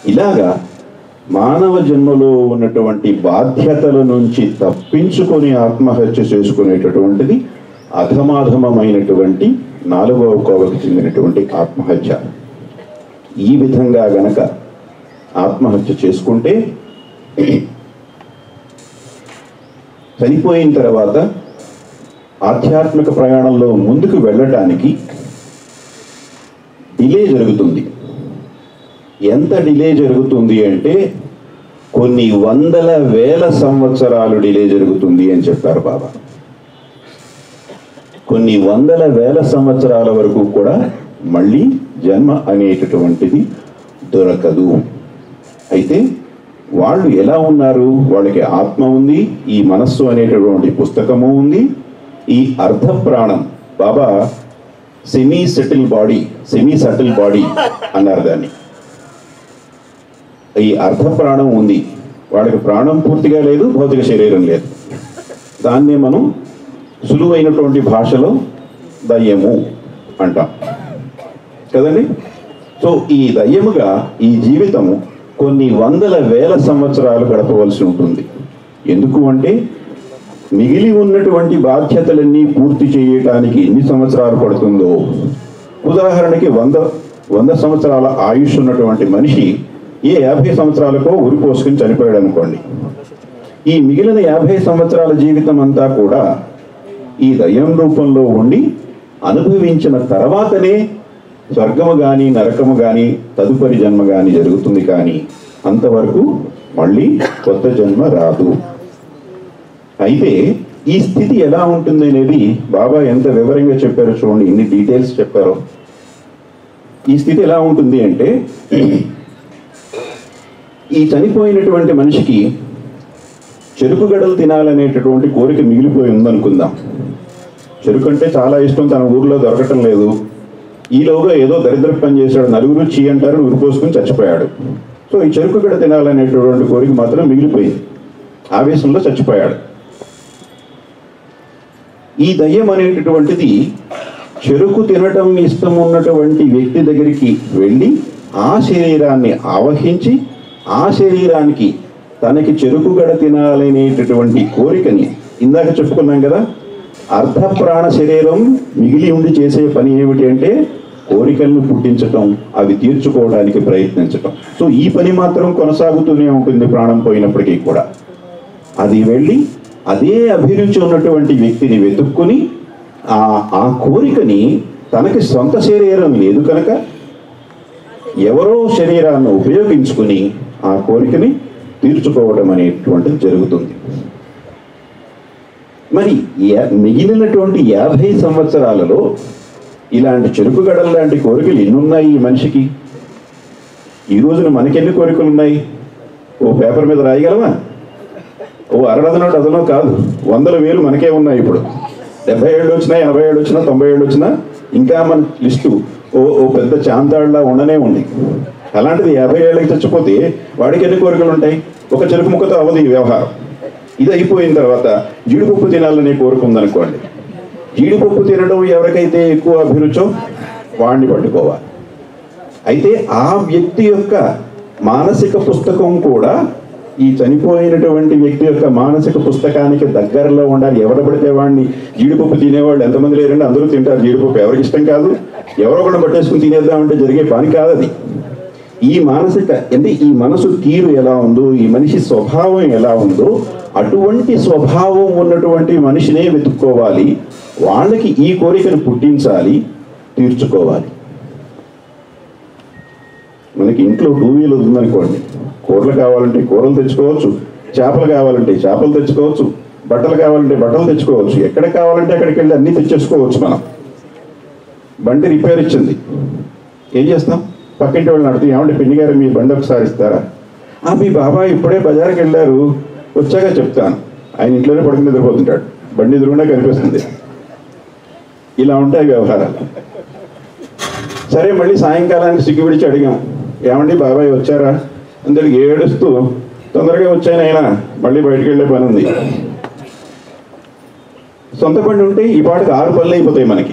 ఇలాగా మానవ జన్మలో ఉన్నటువంటి బాధ్యతల నుంచి తప్పించుకొని ఆత్మహత్య చేసుకునేటటువంటిది అధమాధమమైనటువంటి నాలుగవ కోవకు చెందినటువంటి ఆత్మహత్య ఈ విధంగా గనక ఆత్మహత్య చేసుకుంటే చనిపోయిన తర్వాత ఆధ్యాత్మిక ప్రయాణంలో ముందుకు వెళ్ళటానికి డిలే జరుగుతుంది ఎంత డిలే జరుగుతుంది అంటే కొన్ని వందల వేల సంవత్సరాలు డిలే జరుగుతుంది అని చెప్పారు బాబా కొన్ని వందల వేల సంవత్సరాల వరకు కూడా మళ్ళీ జన్మ అనేటటువంటిది దొరకదు అయితే వాళ్ళు ఎలా ఉన్నారు వాళ్ళకి ఆత్మ ఉంది ఈ మనస్సు అనేటటువంటి పుస్తకము ఉంది ఈ అర్ధ ప్రాణం Baba semi subtle body semi subtle body అన్నారు దాన్ని ఈ అర్ధ ప్రాణం ఉంది వాళ్ళకి ప్రాణం పూర్తిగా లేదు భౌతిక శరీరం లేదు దాన్నే మనం సులువైనటువంటి భాషలో దయ్యము అంటాం కదండి సో ఈ దయ్యముగా ఈ జీవితము కొన్ని వందల వేల సంవత్సరాలు గడపవలసి ఉంటుంది ఎందుకు అంటే మిగిలి ఉన్నటువంటి బాధ్యతలన్నీ పూర్తి చేయటానికి ఎన్ని సంవత్సరాలు పడుతుందో ఉదాహరణకి వంద వంద సంవత్సరాల ఆయుష్ ఉన్నటువంటి మనిషి ఏ యాభై సంవత్సరాలకో ఉరి పోసుకుని చనిపోయాడు అనుకోండి ఈ మిగిలిన యాభై సంవత్సరాల జీవితం అంతా కూడా ఈ దయ్యం రూపంలో ఉండి అనుభవించిన తర్వాతనే స్వర్గము కానీ నరకము కానీ తదుపరి జన్మ కానీ జరుగుతుంది కానీ అంతవరకు మళ్ళీ కొత్త జన్మ రాదు అయితే ఈ స్థితి ఎలా ఉంటుంది అనేది బాబా ఎంత వివరంగా చెప్పారో చూడండి ఇన్ని డీటెయిల్స్ చెప్పారో ఈ స్థితి ఎలా ఉంటుంది అంటే ఈ చనిపోయినటువంటి మనిషికి చెరుకు గడలు తినాలనేటటువంటి కోరిక మిగిలిపోయి ఉందనుకుందాం చెరుకు అంటే చాలా ఇష్టం తన ఊర్లో దొరకటం లేదు ఈలోగా ఏదో దరిద్ర పని చేశాడు నలుగురు చీ అంటారు ఉరిపోసుకుని చచ్చిపోయాడు సో ఈ చెరుకు గడ తినాలనేటటువంటి కోరిక మాత్రం మిగిలిపోయింది ఆవేశంలో చచ్చిపోయాడు ఈ దయ్యం అనేటటువంటిది చెరుకు తినటం ఇష్టం ఉన్నటువంటి వ్యక్తి దగ్గరికి వెళ్ళి ఆ శరీరాన్ని ఆవహించి ఆ శరీరానికి తనకి చెరుకు గడ తినాలనేటటువంటి కోరికని ఇందాక చెప్పుకున్నాం కదా అర్ధ ప్రాణ శరీరం మిగిలి ఉండి చేసే పని ఏమిటి అంటే కోరికలను పుట్టించటం అవి తీర్చుకోవడానికి ప్రయత్నించటం సో ఈ పని మాత్రం కొనసాగుతూనే ఉంటుంది ప్రాణం పోయినప్పటికీ కూడా అది వెళ్ళి అదే అభిరుచి ఉన్నటువంటి వ్యక్తిని వెతుక్కుని ఆ ఆ కోరికని తనకి సొంత శరీరం లేదు కనుక ఎవరో శరీరాన్ని ఉపయోగించుకుని ఆ కోరికని తీర్చుకోవడం అనేటువంటిది జరుగుతుంది మరి యా- మిగిలినటువంటి యాభై సంవత్సరాలలో ఇలాంటి చెరుకు గడల లాంటి కోరికలు ఎన్నున్నాయి ఈ మనిషికి ఈ రోజున మనకెన్ని కోరికలు ఉన్నాయి ఓ పేపర్ మీద రాయగలమా ఓ అరడదనో డజనో కాదు వందల వేలు మనకే ఉన్నాయి ఇప్పుడు డెబ్బై ఏళ్ళు వచ్చినా ఎనభై ఏళ్ళు వచ్చినా తొంభై ఏళ్ళు వచ్చినా ఇంకా మన లిస్టు ఓ ఓ పెద్ద చాంతాళ్ళ ఉండనే ఉంది అలాంటిది యాభై ఏళ్ళకి చచ్చిపోతే వాడికి ఎన్ని కోరికలు ఉంటాయి ఒక చెరుకు ముక్కతో అవ్వదు ఈ వ్యవహారం ఇది అయిపోయిన తర్వాత జీడిపప్పు తినాలనే కోరిక ఉందనుకోండి జీడిపప్పు తినడం ఎవరికైతే ఎక్కువ అభిరుచో వాడిని పట్టుకోవాలి అయితే ఆ వ్యక్తి యొక్క మానసిక పుస్తకం కూడా ఈ చనిపోయినటువంటి వ్యక్తి యొక్క మానసిక పుస్తకానికి దగ్గరలో ఉండాలి ఎవరు పడితే వాడిని జీడిపప్పు తినేవాళ్ళు ఎంతమంది లేరండి అందరూ తింటారు జీడిపప్పు ఎవరికి ఇష్టం కాదు ఎవరో ఒకళ్ళు పట్టేసుకుని తినేద్దామంటే జరిగే పని కాదు అది ఈ మానసిక అంటే ఈ మనసు తీరు ఎలా ఉందో ఈ మనిషి స్వభావం ఎలా ఉందో అటువంటి స్వభావం ఉన్నటువంటి మనిషినే వెతుక్కోవాలి వాళ్ళకి ఈ కోరికను పుట్టించాలి తీర్చుకోవాలి మనకి ఇంట్లో టూ వీలర్ ఉందనుకోండి కూరలు కావాలంటే కూరలు తెచ్చుకోవచ్చు చేపలు కావాలంటే చేపలు తెచ్చుకోవచ్చు బట్టలు కావాలంటే బట్టలు తెచ్చుకోవచ్చు ఎక్కడ కావాలంటే అక్కడికి వెళ్ళి అన్నీ తెచ్చేసుకోవచ్చు మనం బండి రిపేర్ ఇచ్చింది ఏం చేస్తాం పక్కింటి వాళ్ళని అడుగుతాం ఏమంటే పిన్ని గారు మీ బండి ఒకసారి ఇస్తారా ఆ మీ బాబాయ్ ఇప్పుడే బజార్కి వెళ్ళారు వచ్చాక చెప్తాను ఆయన ఇంట్లోనే పడుకుని నిద్రపోతుంటాడు బండి ఎదురుగుండా కనిపిస్తుంది ఇలా ఉంటాయి వ్యవహారాలు సరే మళ్ళీ సాయంకాలానికి సిగ్గు విడిచి అడిగాం ఏమండి బాబాయ్ వచ్చారా అందరికి ఏడుస్తూ తొందరగా వచ్చాను ఆయన మళ్ళీ బయటికి వెళ్ళే పని ఉంది సొంత బండి ఉంటే ఈ పాటకు ఆరు పనులు అయిపోతాయి మనకి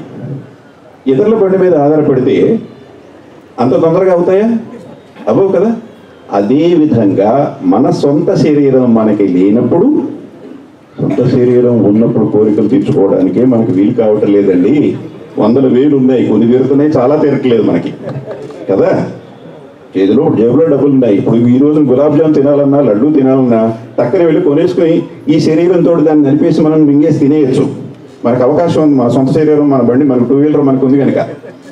ఇతరుల బండి మీద ఆధారపడితే అంత తొందరగా అవుతాయా అవ్వవు కదా అదే విధంగా మన సొంత శరీరం మనకి లేనప్పుడు సొంత శరీరం ఉన్నప్పుడు కోరికలు తీర్చుకోవడానికే మనకి వీలు కావటం లేదండి వందల వేలు ఉన్నాయి కొన్ని తీరుతున్నాయి చాలా తీరట్లేదు మనకి కదా చేతిలో జేబులో డబ్బులు ఉన్నాయి ఇప్పుడు ఈ రోజు గులాబ్ జామ్ తినాలన్నా లడ్డు తినాలన్నా టక్కన వెళ్ళి కొనేసుకుని ఈ శరీరంతో దాన్ని నలిపేసి మనం మింగేసి తినేయచ్చు మనకు అవకాశం ఉంది మన సొంత శరీరం మన బండి మనకు టూ వీలర్ మనకు ఉంది కనుక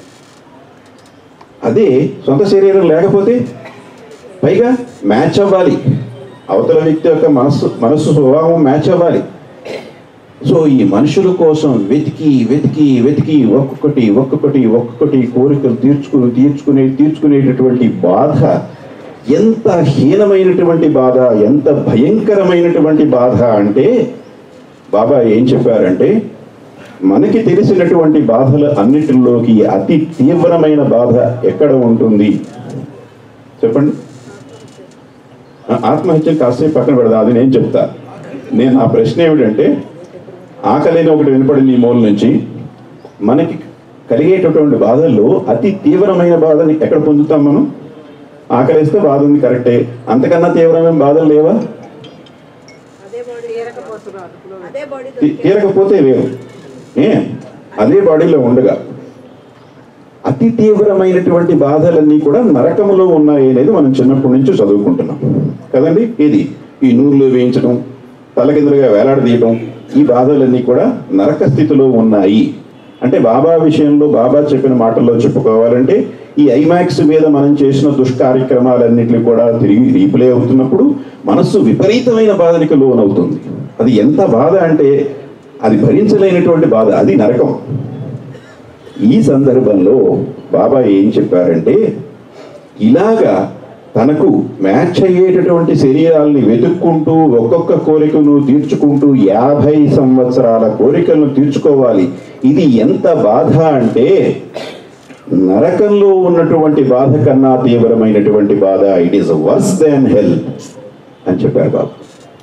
అదే సొంత శరీరం లేకపోతే పైగా మ్యాచ్ అవ్వాలి అవతల వ్యక్తి యొక్క మనస్సు మనస్సు స్వభావం మ్యాచ్ అవ్వాలి సో ఈ మనుషుల కోసం వెతికి వెతికి వెతికి ఒక్కొక్కటి ఒక్కొక్కటి ఒక్కొక్కటి కోరికలు తీర్చుకుని తీర్చుకునే తీర్చుకునేటటువంటి బాధ ఎంత హీనమైనటువంటి బాధ ఎంత భయంకరమైనటువంటి బాధ అంటే బాబా ఏం చెప్పారంటే మనకి తెలిసినటువంటి బాధల అన్నిటిలోకి అతి తీవ్రమైన బాధ ఎక్కడ ఉంటుంది చెప్పండి ఆ, ఆత్మహత్య కాసేపు పక్కన పెడదాం అది నేను చెప్తా నేను ఆ ప్రశ్న ఏమిటంటే ఆకలిని ఒకటి వినపడింది ఈ మూల నుంచి మనకి కలిగేటటువంటి బాధల్లో అతి తీవ్రమైన బాధని ఎక్కడ పొందుతాం మనం ఆకలిస్తే బాధ ఉంది కరెక్టే అంతకన్నా తీవ్రమైన బాధలు లేవా అదే బాడీ తీరకపోతున్నారు అదే బాడీ తీ- తీరకపోతే వేరు ఏ అదే బాడీలో ఉండగా అతి తీవ్రమైనటువంటి బాధలన్నీ కూడా నరకములో ఉన్నాయి అనేది మనం చిన్నప్పటి నుంచి చదువుకుంటున్నాం కదండి ఇది ఈ నూనెలో వేయించడం తలకిందులుగా వేలాడదీయటం ఈ బాధలన్నీ కూడా నరక స్థితిలో ఉన్నాయి అంటే బాబా విషయంలో బాబా చెప్పిన మాటల్లో చెప్పుకోవాలంటే ఈ ఐమాక్స్ మీద మనం చేసిన దుష్కార్యక్రమాలన్నింటినీ కూడా తిరిగి రీప్లే అవుతున్నప్పుడు మనస్సు విపరీతమైన బాధనికి లోనవుతుంది అది ఎంత బాధ అంటే అది భరించలేనటువంటి బాధ అది నరకం ఈ సందర్భంలో బాబా ఏం చెప్పారంటే ఇలాగా తనకు మ్యాచ్ అయ్యేటటువంటి శరీరాల్ని వెతుక్కుంటూ ఒక్కొక్క కోరికను తీర్చుకుంటూ యాభై సంవత్సరాల కోరికలను తీర్చుకోవాలి ఇది ఎంత బాధ అంటే నరకంలో ఉన్నటువంటి బాధ కన్నా తీవ్రమైనటువంటి బాధ it is worse than hell అని చెప్పారు బాబా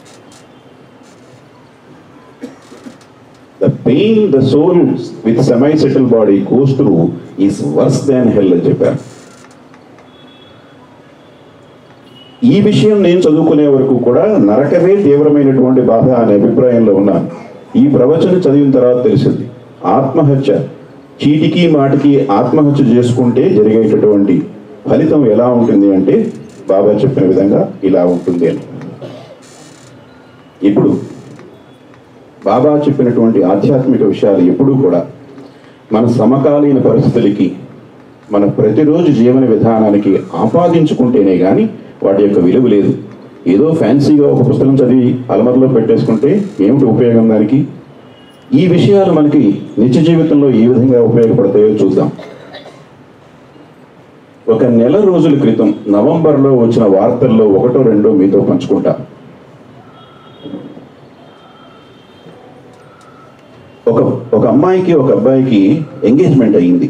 The pain the soul with semi-settled body goes through is worse than hell అని చెప్పారు ఈ విషయం నేను చదువుకునే వరకు కూడా నరకమే తీవ్రమైనటువంటి బాధ అనే అభిప్రాయంలో ఉన్నాను ఈ ప్రవచనం చదివిన తర్వాత తెలిసింది ఆత్మహత్య చీటికి మాటికి ఆత్మహత్య చేసుకుంటే జరిగేటటువంటి ఫలితం ఎలా ఉంటుంది అంటే బాబా చెప్పిన విధంగా ఇలా ఉంటుంది అని ఇప్పుడు బాబా చెప్పినటువంటి ఆధ్యాత్మిక విషయాలు ఎప్పుడూ కూడా మన సమకాలీన పరిస్థితులకి మన ప్రతిరోజు జీవన విధానానికి ఆపాదించుకుంటేనే కానీ వాటి యొక్క విలువ లేదు ఏదో ఫ్యాన్సీగా ఒక పుస్తకం చదివి అలమరలో పెట్టేసుకుంటే ఏమిటి ఉపయోగం దానికి ఈ విషయాలు మనకి నిత్య జీవితంలో ఏ విధంగా ఉపయోగపడతాయో చూద్దాం ఒక నెల రోజుల క్రితం నవంబర్లో వచ్చిన వార్తల్లో ఒకటో రెండో మీతో పంచుకుంటా ఒక ఒక అమ్మాయికి ఒక అబ్బాయికి ఎంగేజ్మెంట్ అయ్యింది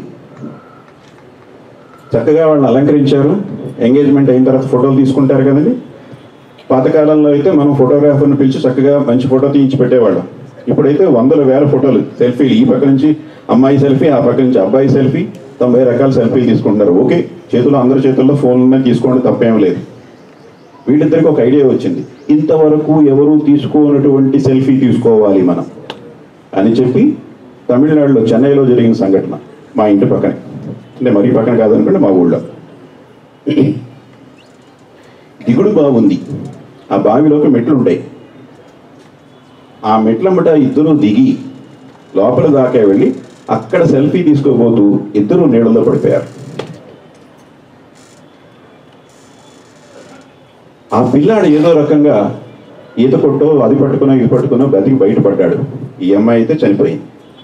చక్కగా వాళ్ళని అలంకరించారు ఎంగేజ్మెంట్ అయిన తర్వాత ఫోటోలు తీసుకుంటారు కదండి పాతకాలంలో అయితే మనం ఫోటోగ్రాఫర్ని పిలిచి చక్కగా మంచి ఫోటో తీయించి పెట్టేవాళ్ళం ఇప్పుడైతే వందల వేల ఫోటోలు సెల్ఫీలు ఈ పక్క నుంచి అమ్మాయి సెల్ఫీ ఆ పక్క నుంచి అబ్బాయి సెల్ఫీ తొంభై రకాల సెల్ఫీలు తీసుకుంటున్నారు ఓకే చేతుల్లో అందరి చేతుల్లో ఫోన్లు తీసుకోండి తప్పేం లేదు వీళ్ళిద్దరికి ఒక ఐడియా వచ్చింది ఇంతవరకు ఎవరు తీసుకోనటువంటి సెల్ఫీ తీసుకోవాలి మనం అని చెప్పి తమిళనాడులో చెన్నైలో జరిగిన సంఘటన మా ఇంటి పక్కనే అంటే మరీ పక్కన కాదనుకుంటే మా ఊళ్ళో దిగుడు బాగుంది ఆ బావిలోకి మెట్లు ఉంటాయి ఆ మెట్లమ్మట ఇద్దరు దిగి లోపల దాకా వెళ్ళి అక్కడ సెల్ఫీ తీసుకోబోతూ ఇద్దరు నీళ్ళలో పడిపోయారు ఆ పిల్లాడు ఏదో రకంగా ఈత కొట్టో అది పట్టుకునో ఇది పట్టుకునో బతికి బయటపడ్డాడు ఈ అమ్మాయి అయితే చనిపోయింది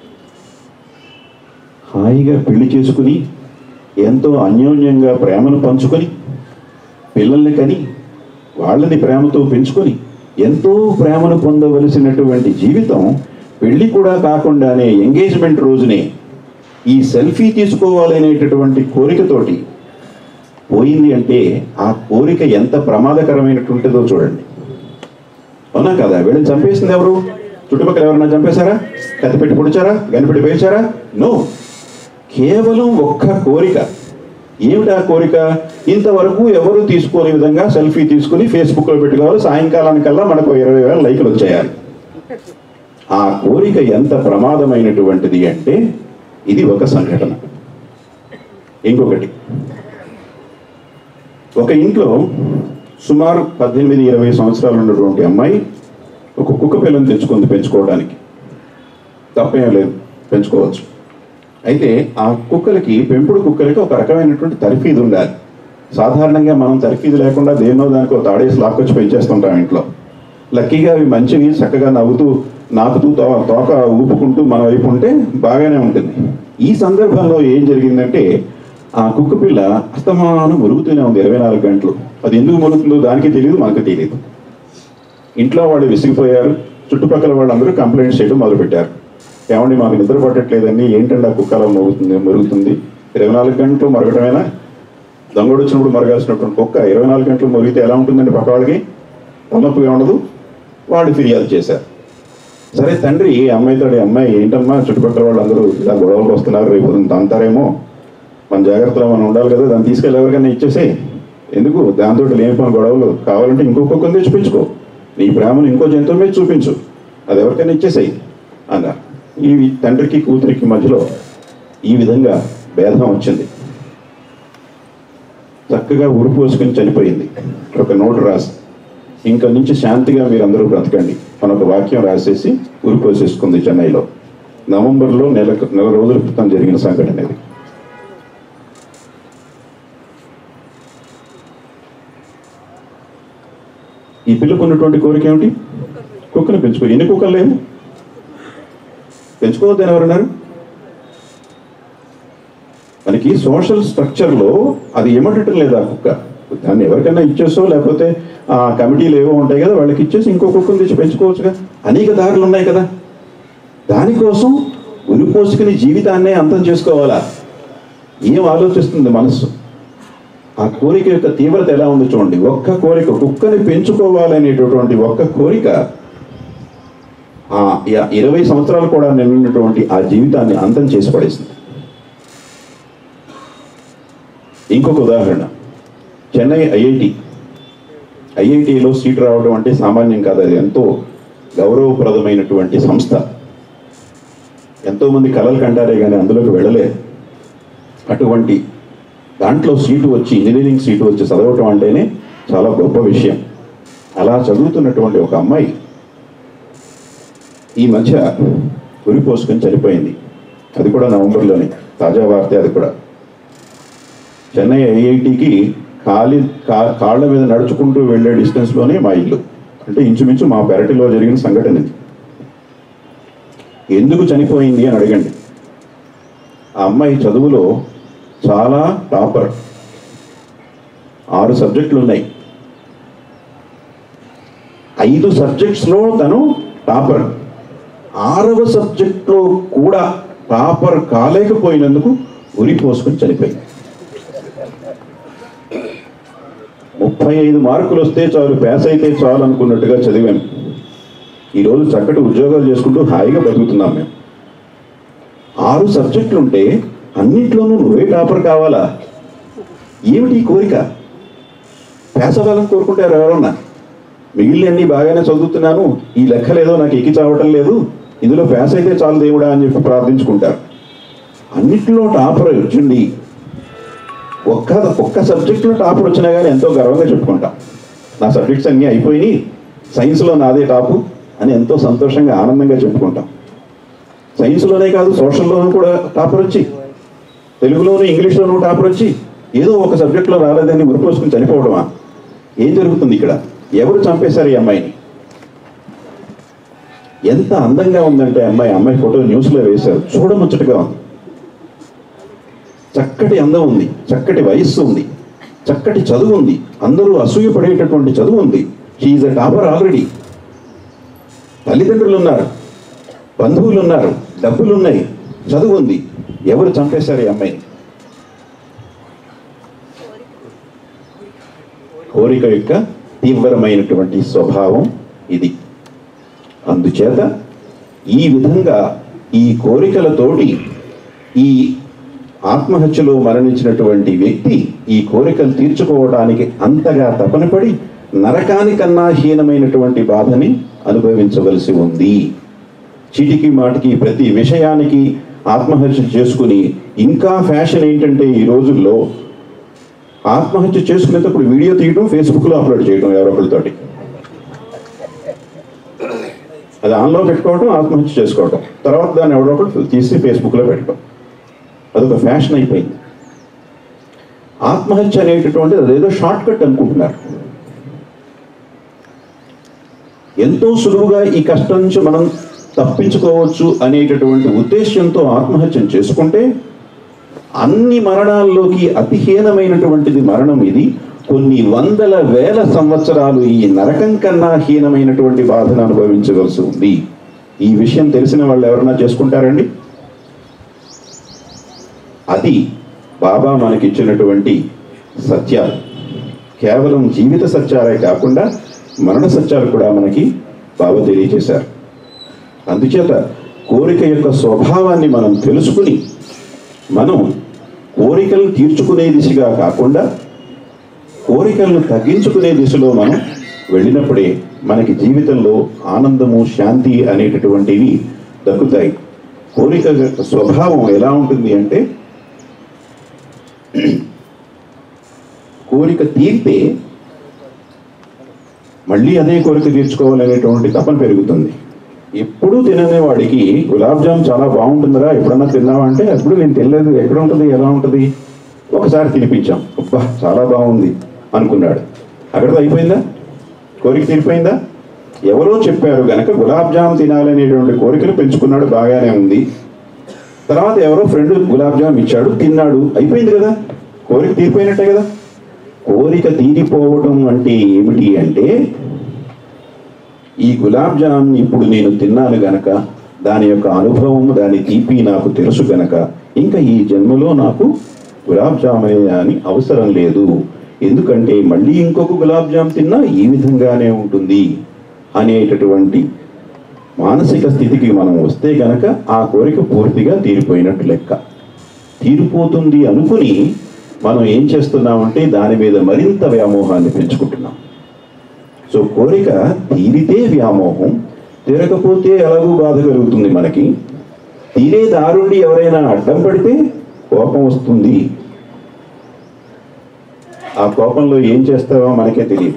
హాయిగా పెళ్లి చేసుకుని ఎంతో అన్యోన్యంగా ప్రేమను పంచుకొని పిల్లల్ని కని వాళ్ళని ప్రేమతో పెంచుకొని ఎంతో ప్రేమను పొందవలసినటువంటి జీవితం పెళ్లి కూడా కాకుండానే ఎంగేజ్మెంట్ రోజునే ఈ సెల్ఫీ తీసుకోవాలనేటటువంటి కోరికతోటి పోయింది అంటే ఆ కోరిక ఎంత ప్రమాదకరమైనటువంటిదో చూడండి అవునా కదా వీళ్ళని చంపేసింది ఎవరు చుట్టుపక్కల ఎవరన్నా చంపేశారా కత్తి పెట్టి పొడిచారా గనిపెట్టి పేల్చారా నో కేవలం ఒక్క కోరిక ఏమిటి ఆ కోరిక ఇంతవరకు ఎవరు తీసుకోని విధంగా సెల్ఫీ తీసుకుని ఫేస్బుక్లో పెట్టుకోవాలి సాయంకాలానికల్లా మనకు ఇరవై వేల లైకులు వచ్చేయాలి ఆ కోరిక ఎంత ప్రమాదమైనటువంటిది అంటే ఇది ఒక సంఘటన ఇంకొకటి ఒక ఇంట్లో సుమారు పద్దెనిమిది ఇరవై సంవత్సరాలు ఉన్నటువంటి అమ్మాయి ఒక కుక్క పిల్లని తెచ్చుకుంది పెంచుకోవడానికి తప్పేం లేదు పెంచుకోవచ్చు అయితే ఆ కుక్కలకి పెంపుడు కుక్కలకి ఒక రకమైనటువంటి తర్ఫీదు ఉండాలి సాధారణంగా మనం తర్ఫీదు లేకుండా దేన్నో దానికి ఒక తాడేసి లాక్కొచ్చి పెంచేస్తుంటాం ఇంట్లో లక్కీగా అవి మంచివి చక్కగా నవ్వుతూ నాకుతూ తో- తోక ఊపుకుంటూ మన వైపు ఉంటే బాగానే ఉంటుంది ఈ సందర్భంలో ఏం జరిగిందంటే ఆ కుక్క పిల్ల అస్తమానం మురుగుతూనే ఉంది ఇరవై నాలుగు గంటలు అది ఎందుకు మురుగుతుందో దానికి తెలియదు మనకు తెలియదు ఇంట్లో వాళ్ళు విసిగిపోయారు చుట్టుపక్కల వాళ్ళందరూ కంప్లైంట్స్ చేయడం మొదలుపెట్టారు ఏమండి మాకు నిద్ర పట్టట్లేదండి ఏంటండి ఆ కుక్కలా మరుగుతుంది మరుగుతుంది ఇరవై నాలుగు గంటలు మరగటమేనా దొంగడు వచ్చినప్పుడు మరగాల్సినటువంటి కుక్క ఇరవై నాలుగు గంటలు మరిగితే ఎలా ఉంటుందండి పక్క వాళ్ళకి తలనొప్పిగా ఉండదు వాళ్ళు ఫిర్యాదు చేశారు సరే తండ్రి ఈ అమ్మాయితో "ఈ అమ్మాయి ఏంటమ్మా చుట్టుపక్కల వాళ్ళందరూ ఇలా గొడవలకు వస్తున్నారు రేపు తంతారేమో మన జాగ్రత్తలో మనం ఉండాలి కదా దాన్ని తీసుకెళ్ళి ఎవరికైనా ఇచ్చేసే ఎందుకు దాంతో లేని పని గొడవలు కావాలంటే ఇంకొక కొంత తెచ్చిపించుకో నీ ప్రేమను ఇంకో జంతువు మీద చూపించు అది ఎవరికైనా ఇచ్చేసేయి అన్నారు ఈ తండ్రికి కూతురికి మధ్యలో ఈ విధంగా భేదం వచ్చింది చక్కగా ఉరిపోసుకుని చనిపోయింది ఒక నోటు రాసి ఇంకా నుంచి శాంతిగా మీరందరూ బ్రతకండి అని ఒక వాక్యం రాసేసి ఉరిపోసేసుకుంది చెన్నైలో నవంబర్లో నెల నెల రోజుల క్రితం జరిగిన సంఘటన ఇది ఈ పిల్లకు ఉన్నటువంటి కోరిక ఏమిటి కుక్కను పెంచుకో ఎన్ని కుక్కలు లేవు పెంచుకోవద్దని ఎవరన్నారు మనకి సోషల్ స్ట్రక్చర్లో అది ఏమంటటం లేదు ఆ కుక్క దాన్ని ఎవరికైనా ఇచ్చేసో లేకపోతే ఆ కమిటీలు ఏవో ఉంటాయి కదా వాళ్ళకి ఇచ్చేసి ఇంకో కుక్కను తెచ్చి పెంచుకోవచ్చుగా అనేక దారులు ఉన్నాయి కదా దానికోసం ఉరిపోసుకుని జీవితాన్నే అంతం చేసుకోవాలా ఏం ఆలోచిస్తుంది మనస్సు ఆ కోరిక యొక్క తీవ్రత ఎలా ఉందో చూడండి ఒక్క కోరిక కుక్కని పెంచుకోవాలనేటటువంటి ఒక్క కోరిక ఆ ఇ- ఇరవై సంవత్సరాలు కూడా నిన్నటువంటి ఆ జీవితాన్ని అంతం చేసి పడేసింది ఇంకొక ఉదాహరణ చెన్నై ఐఐటి ఐఐటిలో సీట్ రావడం అంటే సామాన్యం కాదు అది ఎంతో గౌరవప్రదమైనటువంటి సంస్థ ఎంతోమంది కలలు కంటారే కానీ అందులోకి వెళ్ళలేదు అటువంటి దాంట్లో సీటు వచ్చి ఇంజనీరింగ్ సీటు వచ్చి చదవటం అంటేనే చాలా గొప్ప విషయం అలా చదువుతున్నటువంటి ఒక అమ్మాయి ఈ మధ్య ఉరి పోసుకొని చనిపోయింది అది కూడా నవంబర్లోనే తాజా వార్తే అది కూడా చెన్నై ఐఐటికి ఖాళీ కా కాళ్ళ మీద నడుచుకుంటూ వెళ్ళే డిస్టెన్స్లోనే మా ఇల్లు అంటే ఇంచుమించు మా పెరటిలో జరిగిన సంఘటన ఇది ఎందుకు చనిపోయింది అని అడగండి ఆ అమ్మాయి చదువులో చాలా టాపర్ ఆరు సబ్జెక్టులు ఉన్నాయి ఐదు సబ్జెక్ట్స్లో తను టాపర్ ఆరవ సబ్జెక్ట్లో కూడా టాపర్ కాలేకపోయినందుకు ఉరి పోసుకొని చనిపోయింది ముప్పై ఐదు మార్కులు వస్తే చాలు పాస్ అయితే చాలు అనుకున్నట్టుగా చదివాను ఈరోజు చక్కటి ఉద్యోగాలు చేసుకుంటూ హాయిగా బతుకుతున్నాం మేము ఆరు సబ్జెక్టులు ఉంటే అన్నింటిలోనూ నువ్వే టాపర్ కావాలా ఏమిటి ఈ కోరిక పాస్ అవ్వాలని కోరుకుంటారు ఎవరన్నా మిగిలినన్ని బాగానే చదువుతున్నాను ఈ లెక్కలేదో నాకు ఎక్కి చావటం లేదు ఇందులో పాస్ అయితే చాలు దేవుడా అని చెప్పి ప్రార్థించుకుంటారు అన్నిటిలో టాపర్ వచ్చింది ఒక్క ఒక్క సబ్జెక్టులో టాపర్ వచ్చినా కానీ ఎంతో గర్వంగా చెప్పుకుంటాం నా సబ్జెక్ట్స్ అన్నీ అయిపోయినాయి సైన్స్లో నాదే టాపు అని ఎంతో సంతోషంగా ఆనందంగా చెప్పుకుంటాం సైన్స్లోనే కాదు సోషల్లోనూ కూడా టాపర్ వచ్చి తెలుగులోను ఇంగ్లీష్లోనూ టాపర్ వచ్చి ఏదో ఒక సబ్జెక్ట్లో రాలేదని ఉరిపోసుకుని చనిపోవడమా ఏం జరుగుతుంది ఇక్కడ ఎవరు చంపేశారు ఈ అమ్మాయిని ఎంత అందంగా ఉందంటే అమ్మాయి అమ్మాయి ఫోటో న్యూస్లో వేశారు చూడముచ్చటగా ఉంది చక్కటి అందం ఉంది చక్కటి వయస్సు ఉంది చక్కటి చదువు ఉంది అందరూ అసూయపడేటటువంటి చదువు ఉంది షీఈ్ అ టాపర్ ఆల్రెడీ తల్లిదండ్రులు ఉన్నారు బంధువులు ఉన్నారు డబ్బులు ఉన్నాయి చదువు ఉంది ఎవరు చంపేశారు ఈ అమ్మాయిని కోరిక యొక్క తీవ్రమైనటువంటి స్వభావం ఇది అందుచేత ఈ విధంగా ఈ కోరికలతోటి ఈ ఆత్మహత్యలో మరణించినటువంటి వ్యక్తి ఈ కోరికలు తీర్చుకోవడానికి అంతగా తపనపడి నరకానికన్నా హీనమైనటువంటి బాధని అనుభవించవలసి ఉంది చీటికి మాటికి ప్రతి విషయానికి ఆత్మహత్య చేసుకుని ఇంకా ఫ్యాషన్ ఏంటంటే ఈ రోజుల్లో ఆత్మహత్య చేసుకునేటప్పుడు వీడియో తీయడం ఫేస్బుక్లో అప్లోడ్ చేయడం ఎవరొకరితోటి అది ఆన్లో పెట్టుకోవడం ఆత్మహత్య చేసుకోవడం తర్వాత దాన్ని ఎవరో ఒకటి తీసి ఫేస్బుక్లో పెట్టడం అదొక ఫ్యాషన్ అయిపోయింది ఆత్మహత్య అనేటటువంటిది అదేదో షార్ట్ కట్ అనుకుంటున్నారు ఎంతో సులువుగా ఈ కష్టం నుంచి మనం తప్పించుకోవచ్చు అనేటటువంటి ఉద్దేశ్యంతో ఆత్మహత్యం చేసుకుంటే అన్ని మరణాల్లోకి అతిహీనమైనటువంటిది మరణం ఇది కొన్ని వందల వేల సంవత్సరాలు ఈ నరకం కన్నా హీనమైనటువంటి బాధను అనుభవించవలసి ఉంది ఈ విషయం తెలిసిన వాళ్ళు ఎవరన్నా చేసుకుంటారండి అది బాబా మనకిచ్చినటువంటి సత్యాలు కేవలం జీవిత సత్యాలే కాకుండా మరణ సత్యాలు కూడా మనకి బాబా తెలియజేశారు అందుచేత కోరిక యొక్క స్వభావాన్ని మనం తెలుసుకుని మనం కోరికలు తీర్చుకునే దిశగా కాకుండా కోరికలను తగ్గించుకునే దిశలో మనం వెళ్ళినప్పుడే మనకి జీవితంలో ఆనందము శాంతి అనేటటువంటివి దక్కుతాయి కోరిక యొక్క స్వభావం ఎలా ఉంటుంది అంటే కోరిక తీరితే మళ్ళీ అదే కోరిక తీర్చుకోవాలనేటువంటి తపన పెరుగుతుంది ఎప్పుడు తిననే వాడికి గులాబ్ జామ్ చాలా బాగుంటుందిరా ఎప్పుడన్నా తిన్నావా అంటే ఎప్పుడు నేను తినలేదు ఎక్కడ ఉంటుంది ఎలా ఉంటుంది ఒకసారి తినిపించాం అబ్బా చాలా బాగుంది అనుకున్నాడు అక్కడతో అయిపోయిందా కోరిక తీరిపోయిందా ఎవరో చెప్పారు గనక గులాబ్ జామ్ తినాలనేటువంటి కోరికను పెంచుకున్నాడు బాగానే ఉంది తర్వాత ఎవరో ఫ్రెండ్ గులాబ్ జామ్ ఇచ్చాడు తిన్నాడు అయిపోయింది కదా కోరిక తీరిపోయినట్టే కదా కోరిక తీరిపోవడం అంటే ఏమిటి అంటే ఈ గులాబ్ జామ్ ఇప్పుడు నేను తిన్నాను గనక దాని యొక్క అనుభవం దాని తీపి నాకు తెలుసు గనక ఇంకా ఈ జన్మలో నాకు గులాబ్ జామ్ అని అవసరం లేదు ఎందుకంటే మళ్ళీ ఇంకొక గులాబ్ జామ్ తిన్నా ఈ విధంగానే ఉంటుంది అనేటటువంటి మానసిక స్థితికి మనం వస్తే గనక ఆ కోరిక పూర్తిగా తీరిపోయినట్టు లెక్క తీరిపోతుంది అనుకుని మనం ఏం చేస్తున్నామంటే దాని మీద మరింత వ్యామోహాన్ని పెంచుకుంటున్నాం సో కోరిక తీరితే వ్యామోహం తీరకపోతే ఎలాగూ బాధ కలుగుతుంది మనకి తీరే దారుండి ఎవరైనా అడ్డం పడితే కోపం వస్తుంది ఆ కోపంలో ఏం చేస్తావో మనకే తెలియదు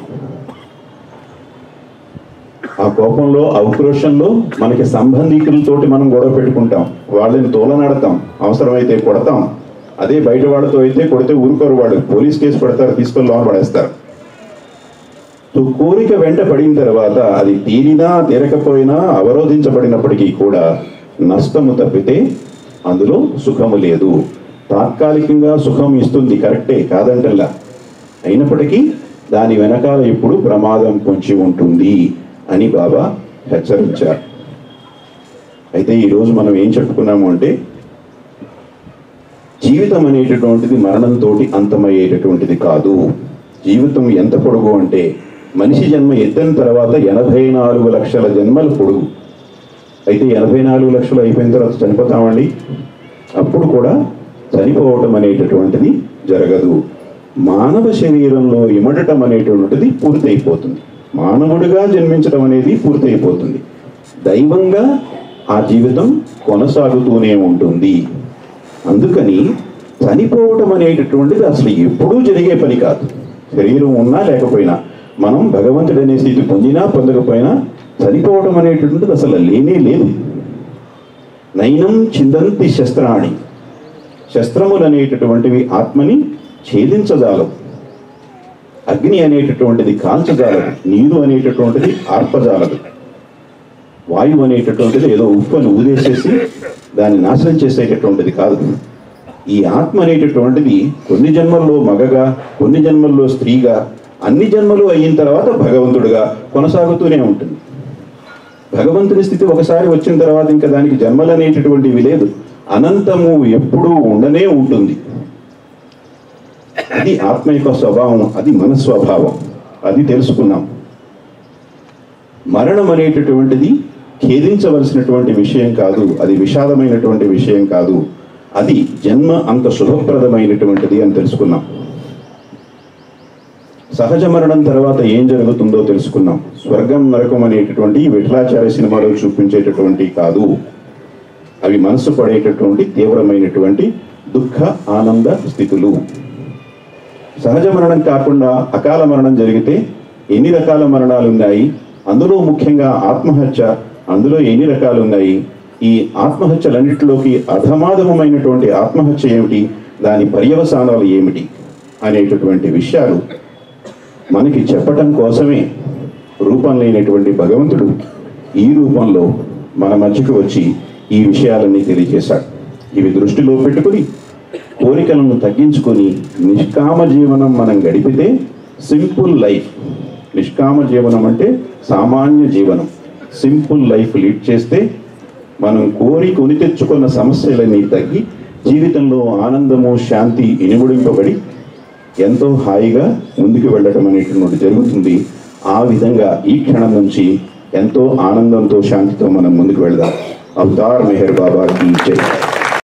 ఆ కోపంలో ఔక్రోషంలో మనకి సంబంధికులతోటి మనం గొడవ పెట్టుకుంటాం వాళ్ళని తోలనాడతాం అవసరమైతే కొడతాం అదే బయట వాళ్ళతో అయితే కొడితే ఊరుకోరు వాడు పోలీస్ కేసు పెడతారు తీసుకొని లోన పడేస్తారు సో కోరిక వెంట పడిన తర్వాత అది తీరినా తీరకపోయినా అవరోధించబడినప్పటికీ కూడా నష్టము తప్పితే అందులో సుఖము లేదు తాత్కాలికంగా సుఖం ఇస్తుంది కరెక్టే కాదంటల్లా అయినప్పటికీ దాని వెనకాల ఇప్పుడు ప్రమాదం పొంచి ఉంటుంది అని బాబా హెచ్చరించారు అయితే ఈరోజు మనం ఏం చెప్పుకున్నాము అంటే జీవితం అనేటటువంటిది మరణంతో అంతమయ్యేటటువంటిది కాదు జీవితం ఎంత పొడుగు అంటే మనిషి జన్మ ఎత్తిన తర్వాత ఎనభై నాలుగు లక్షల జన్మల పొడుగు అయితే ఎనభై నాలుగు లక్షలు అయిపోయిన తర్వాత చనిపోతామండి అప్పుడు కూడా చనిపోవటం అనేటటువంటిది జరగదు మానవ శరీరంలో ఇమడటం అనేటువంటిది పూర్తయిపోతుంది మానవుడిగా జన్మించడం అనేది పూర్తయిపోతుంది దైవంగా ఆ జీవితం కొనసాగుతూనే ఉంటుంది అందుకని చనిపోవటం అనేటటువంటిది అసలు ఎప్పుడూ జరిగే పని కాదు శరీరం ఉన్నా లేకపోయినా మనం భగవంతుడు అనే స్థితి పొందినా పొందకపోయినా చనిపోవటం అనేటటువంటిది అసలు లేనే లేదు నైనం చిందంతి శస్త్రాణి శస్త్రములు అనేటటువంటివి ఆత్మని ఛేదించజాలవు అగ్ని అనేటటువంటిది కాల్చజాలదు నీరు అనేటటువంటిది ఆర్పజాలదు వాయువు అనేటటువంటిది ఏదో ఉప్పును ఊదేసేసి దాన్ని నాశనం చేసేటటువంటిది కాదు ఈ ఆత్మ అనేటటువంటిది కొన్ని జన్మల్లో మగగా కొన్ని జన్మల్లో స్త్రీగా అన్ని జన్మలు అయిన తర్వాత భగవంతుడిగా కొనసాగుతూనే ఉంటుంది భగవంతుని స్థితి ఒకసారి వచ్చిన తర్వాత ఇంకా దానికి జన్మలు అనేటటువంటివి లేదు అనంతము ఎప్పుడూ ఉండనే ఉంటుంది అది ఆత్మ యొక్క స్వభావం అది మన స్వభావం అది తెలుసుకున్నాం మరణం అనేటటువంటిది ఖేదించవలసినటువంటి విషయం కాదు అది విషాదమైనటువంటి విషయం కాదు అది జన్మ అంత శుభప్రదమైనటువంటిది అని తెలుసుకున్నాం సహజ మరణం తర్వాత ఏం జరుగుతుందో తెలుసుకున్నాం స్వర్గం నరకం అనేటటువంటి విఠలాచార్య సినిమాలో చూపించేటటువంటి కాదు అవి మనసు పడేటటువంటి తీవ్రమైనటువంటి దుఃఖ ఆనంద స్థితులు సహజ మరణం కాకుండా అకాల మరణం జరిగితే ఎన్ని రకాల మరణాలు ఉన్నాయి అందులో ముఖ్యంగా ఆత్మహత్య అందులో ఎన్ని రకాలు ఉన్నాయి ఈ ఆత్మహత్యలన్నిటిలోకి అధమాధమైనటువంటి ఆత్మహత్య ఏమిటి దాని పర్యవసానాలు ఏమిటి అనేటటువంటి విషయాలు మనకి చెప్పటం కోసమే రూపం లేనటువంటి భగవంతుడు ఈ రూపంలో మన మధ్యకు వచ్చి ఈ విషయాలన్నీ తెలియజేశాడు ఇవి దృష్టిలో పెట్టుకుని కోరికలను తగ్గించుకొని నిష్కామ జీవనం మనం గడిపితే సింపుల్ లైఫ్ నిష్కామ జీవనం అంటే సామాన్య జీవనం సింపుల్ లైఫ్ లీడ్ చేస్తే మనం కోరి కొని తెచ్చుకున్న సమస్యలన్నీ తగ్గి జీవితంలో ఆనందము శాంతి ఇనుముడింపబడి ఎంతో హాయిగా ముందుకు వెళ్ళటం అనేటువంటి జరుగుతుంది ఆ విధంగా ఈ క్షణం నుంచి ఎంతో ఆనందంతో శాంతితో మనం ముందుకు వెళదాం అవతార్ మెహర్ బాబా కీ జై